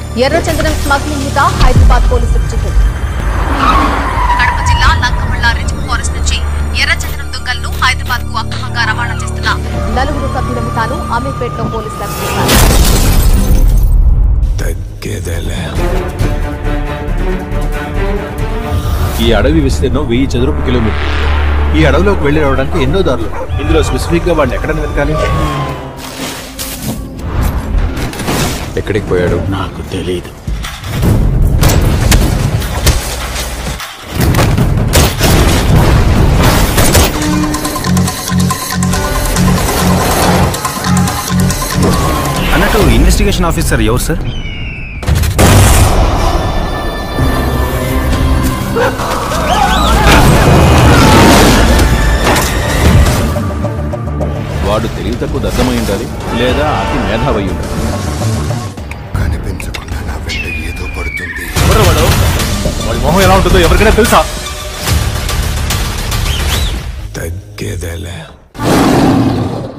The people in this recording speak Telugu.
ఎర్రచందనం స్మగ్లింగ్ ముఠా హైదరాబాద్ పోలీసులకు చిక్కింది కడప జిల్లా లంకమల్ల రిజ్ ఫారెస్ట్ నుంచి ఎర్రచందనం దుంగలను హైదరాబాద్ కు అక్రమంగా రవాణా చేస్తున్న నలుగురు సభ్యుల ముఠాను అమీర్పేటలో పోలీసులు అరెస్ట్ చేశారు తగ్గేదేలే ఈ అడవి విస్తీర్ణం వెయ్యి చదురపు కిలోమీటర్ ఈ అడవిలోకి వెళ్ళి రావడానికి ఎన్నో దారులు ఇందులో స్పెసిఫిక్ గా వాడిని ఎక్కడ వెతకాలి ఎక్కడికి పోయాడు నాకు తెలీదు అన్నట్టు ఇన్వెస్టిగేషన్ ఆఫీసర్ ఎవరు సార్ వాడు తెలివి తక్కువ దద్దమై ఉండాలి లేదా అతి మేధావై ఉండాలి కనిపించకుండా నా వెంట ఏదో పడుతుంది ఎవరు వాడు వాడి మొహం ఎలా ఉంటుందో ఎవరికైనా తెలుసా తగ్గేదేలే